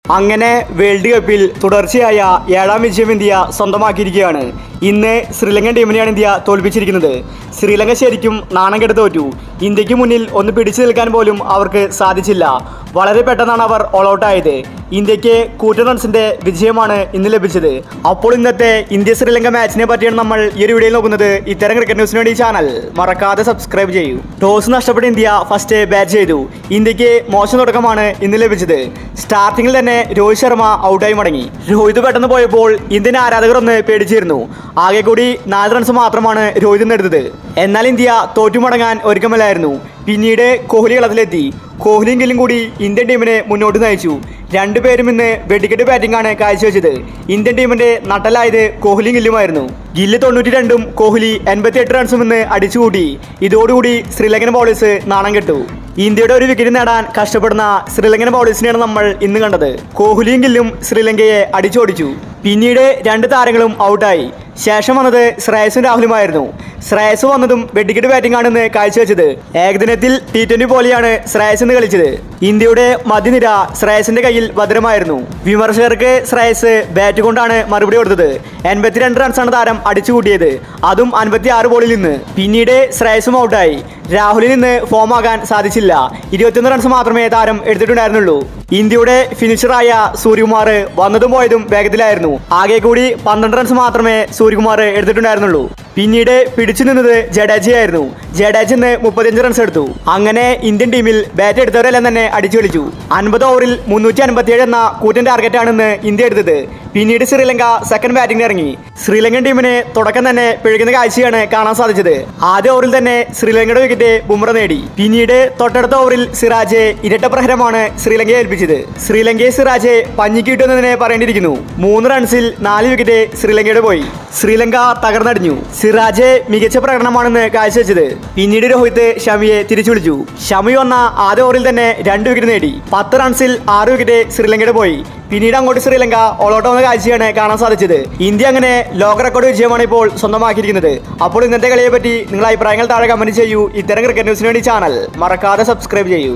അങ്ങനെ വേൾഡ് കപ്പിൽ തുടർച്ചയായ ഏഴാം വിജയം ഇന്ത്യ സ്വന്തമാക്കിയിരിക്കുകയാണ് ഇന്ന് ശ്രീലങ്കൻ ടീമിനെയാണ് ഇന്ത്യ തോൽപ്പിച്ചിരിക്കുന്നത് ശ്രീലങ്ക ശരിക്കും നാണം കെട്ട് തോറ്റു ഇന്ത്യക്ക് മുന്നിൽ ഒന്ന് പിടിച്ചു നിൽക്കാൻ പോലും അവർക്ക് സാധിച്ചില്ല വളരെ പെട്ടെന്നാണ് അവർ ഓൾ ഔട്ട് ആയത് ഇന്ത്യക്ക് കൂറ്റൻ റൺസിന്റെ വിജയമാണ് ഇന്ന് ലഭിച്ചത് അപ്പോൾ ഇന്നത്തെ ഇന്ത്യ ശ്രീലങ്ക മാച്ചിനെ പറ്റിയാണ് നമ്മൾ ഈ ഒരു വീഡിയോയിൽ നോക്കുന്നത് ഇത്തരം ക്രിക്കറ്റ് ന്യൂസിന് വേണ്ടി ഈ ചാനൽ മറക്കാതെ സബ്സ്ക്രൈബ് ചെയ്യൂ ടോസ് നഷ്ടപ്പെട്ട ഇന്ത്യ ഫസ്റ്റ് ബാറ്റ് ചെയ്തു ഇന്ത്യക്ക് മോശം തുടക്കമാണ് ഇന്ന് ലഭിച്ചത് സ്റ്റാർട്ടിങ്ങിൽ തന്നെ രോഹിത് ശർമ്മ ഔട്ടായി മടങ്ങി രോഹിത് പെട്ടെന്ന് പോയപ്പോൾ ഇന്ത്യൻ ആരാധകർ ഒന്ന് പേടിച്ചിരുന്നു ആകെ കൂടി നാല് റൺസ് മാത്രമാണ് രോഹിത് ഇന്ന് എടുത്തത് എന്നാൽ ഇന്ത്യ തോറ്റുമടങ്ങാൻ ഒരുക്കമല്ലായിരുന്നു പിന്നീട് കോഹ്ലി കളത്തിലെത്തി കോഹ്ലിയും ഗില്ലും കൂടി ഇന്ത്യൻ ടീമിനെ മുന്നോട്ട് നയിച്ചു രണ്ടുപേരും ഇന്ന് വെടിക്കെട്ട് ബാറ്റിംഗ് ആണ് കാഴ്ചവെച്ചത് ഇന്ത്യൻ ടീമിന്റെ നട്ടലായത് കോഹ്ലിയും ഗില്ലുമായിരുന്നു ഗില്ല് തൊണ്ണൂറ്റി രണ്ടും കോഹ്ലി എൺപത്തിയെട്ട് റൺസും ഇന്ന് അടിച്ചുകൂട്ടി ഇതോടുകൂടി ശ്രീലങ്കൻ ബൗളേഴ്സ് നാണം കെട്ടു ഇന്ത്യയുടെ ഒരു വിക്കറ്റ് നേടാൻ കഷ്ടപ്പെടുന്ന ശ്രീലങ്കൻ ബൗളേഴ്സിനെയാണ് നമ്മൾ ഇന്ന് കണ്ടത് കോഹ്ലിയും ഗില്ലും ശ്രീലങ്കയെ അടിച്ചോടിച്ചു പിന്നീട് രണ്ട് താരങ്ങളും ഔട്ടായി ശേഷം വന്നത് ശ്രേയസും രാഹുലുമായിരുന്നു ശ്രേയസ് വന്നതും വെടിക്കെട്ട് ബാറ്റിംഗ് ആണെന്ന് കാഴ്ചവെച്ചത് ഏകദിനത്തിൽ ടി ട്വന്റി പോലെയാണ് ശ്രേയസ് ഇന്ന് കളിച്ചത് ഇന്ത്യയുടെ മധ്യനിര ശ്രേയസിന്റെ കയ്യിൽ ഭദ്രമായിരുന്നു വിമർശകർക്ക് ശ്രേയസ് ബാറ്റ് കൊണ്ടാണ് മറുപടി കൊടുത്തത് എൺപത്തിരണ്ട് റൺസാണ് താരം അടിച്ചുകൂട്ടിയത് അതും അൻപത്തി ആറ് ബോളിൽ നിന്ന് പിന്നീട് ശ്രേയസും ഔട്ടായി രാഹുലിൽ നിന്ന് ഫോം ആകാൻ സാധിച്ചില്ല ഇരുപത്തിയൊന്ന് റൺസ് മാത്രമേ താരം എടുത്തിട്ടുണ്ടായിരുന്നുള്ളൂ ഇന്ത്യയുടെ ഫിനിഷറായ സൂര്യകുമാർ വന്നതും പോയതും വേഗത്തിലായിരുന്നു ആകെ കൂടി പന്ത്രണ്ട് റൺസ് മാത്രമേ സൂര്യകുമാർ എടുത്തിട്ടുണ്ടായിരുന്നുള്ളൂ പിന്നീട് പിടിച്ചു നിന്നത് ജഡേജയായിരുന്നു ജഡേജ ഇന്ന് മുപ്പത്തിയഞ്ച് റൺസ് എടുത്തു അങ്ങനെ ഇന്ത്യൻ ടീമിൽ ബാറ്റ് എടുത്തവരെല്ലാം തന്നെ അടിച്ചു കളിച്ചു അൻപത് ഓവറിൽ മുന്നൂറ്റി അൻപത്തിയേഴ് എന്ന കൂറ്റൻ ടാർഗറ്റാണെന്ന് ഇന്ത്യ എടുത്തത് പിന്നീട് ശ്രീലങ്ക സെക്കൻഡ് ബാറ്റിംഗിന് ഇറങ്ങി ശ്രീലങ്കൻ ടീമിന് തുടക്കം തന്നെ പിഴയ്ക്കുന്ന കാഴ്ചയാണ് കാണാൻ സാധിച്ചത് ആദ്യ ഓവറിൽ തന്നെ ശ്രീലങ്കയുടെ വിക്കറ്റ് ബുംറ നേടി പിന്നീട് തൊട്ടടുത്ത ഓവറിൽ സിറാജ് ഇരട്ട പ്രഹരമാണ് ശ്രീലങ്കയെ ഏൽപ്പിച്ചത് ശ്രീലങ്കയെ സിറാജ് പഞ്ഞിക്ക് കിട്ടുന്നതിനെ പറയേണ്ടിയിരിക്കുന്നു മൂന്ന് റൺസിൽ നാല് വിക്കറ്റ് ശ്രീലങ്കയുടെ പോയി ശ്രീലങ്ക തകർന്നടിഞ്ഞു സിറാജ് മികച്ച പ്രകടനമാണെന്ന് കാഴ്ചവെച്ചത് പിന്നീട് രോഹിത് ഷമിയെ തിരിച്ചു വിളിച്ചു ഷമി വന്ന ആദ്യ ഓവറിൽ തന്നെ രണ്ട് വിക്കറ്റ് നേടി പത്ത് റൺസിൽ ആറ് വിക്കറ്റ് ശ്രീലങ്കയുടെ പോയി പിന്നീട് അങ്ങോട്ട് ശ്രീലങ്ക ഓളോട്ട് വന്ന കാഴ്ചയാണ് കാണാൻ സാധിച്ചത് ഇന്ത്യ അങ്ങനെ ലോക റെക്കോർഡ് വിജയമാണ് ഇപ്പോൾ സ്വന്തമാക്കിയിരിക്കുന്നത് അപ്പോൾ ഇന്നത്തെ കളിയെ പറ്റി നിങ്ങളുടെ അഭിപ്രായങ്ങൾ താഴെ കമന്റ് ചെയ്യൂ ഇത്തരം ക്രിക്കറ്റ് ന്യൂസിന് വേണ്ടി ചാനൽ മറക്കാതെ സബ്സ്ക്രൈബ് ചെയ്യൂ